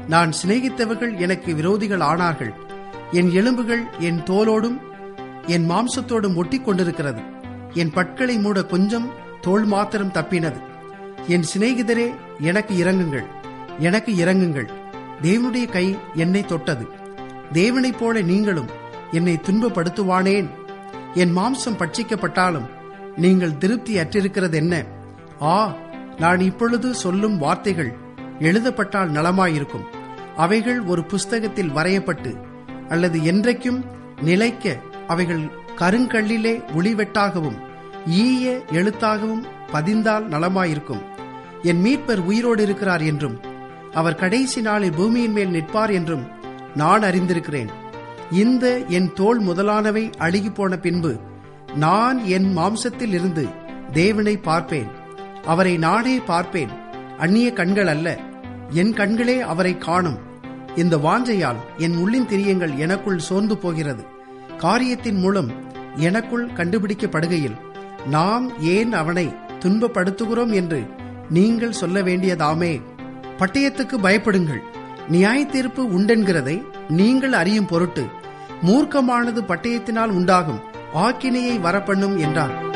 நான் சிநேகித்தவர்கள் எனக்கு விரோதிகள் ஆனார்கள் என் எலும்புகள் என் தோலோடும் என் மாம்சத்தோடும் ஒட்டிக் கொண்டிருக்கிறது என் பற்களை மூட கொஞ்சம் தோல் மாத்திரம் தப்பினது என் சிநேகிதரே எனக்கு இறங்குங்கள் எனக்கு இறங்குங்கள் தேவனுடைய கை என்னை தொட்டது தேவனைப் போல நீங்களும் என்னை துன்பப்படுத்துவானேன் என் மாம்சம் பட்சிக்கப்பட்டாலும் நீங்கள் திருப்தி அற்றிருக்கிறது என்ன ஆ நான் இப்பொழுது சொல்லும் வார்த்தைகள் எழுதப்பட்டால் நலமாயிருக்கும் அவைகள் ஒரு புஸ்தகத்தில் வரையப்பட்டு அல்லது என்றைக்கும் நிலைக்க அவைகள் கருங்கல்லிலே ஒளிவெட்டாகவும் ஈய எழுத்தாகவும் பதிந்தால் நலமாயிருக்கும் என் மீட்பர் உயிரோடு இருக்கிறார் என்றும் அவர் கடைசி நாளில் பூமியின் மேல் நிற்பார் என்றும் நான் அறிந்திருக்கிறேன் இந்த என் தோல் முதலானவை அழுகி போன பின்பு நான் என் மாம்சத்தில் இருந்து தேவனை பார்ப்பேன் அவரை நானே பார்ப்பேன் அந்நிய கண்கள் அல்ல என் கண்களே அவரை காணும் இந்த வாஞ்சையால் என் உள்ளின் திரியங்கள் எனக்குள் சோர்ந்து போகிறது காரியத்தின் மூலம் எனக்குள் கண்டுபிடிக்கப்படுகையில் நாம் ஏன் அவனை துன்பப்படுத்துகிறோம் என்று நீங்கள் சொல்ல வேண்டியதாமே பட்டயத்துக்கு பயப்படுங்கள் நியாய தீர்ப்பு உண்டென்கிறதை நீங்கள் அறியும் பொருட்டு மூர்க்கமானது பட்டயத்தினால் உண்டாகும் ஆக்கினையை வரப்பண்ணும் என்றார்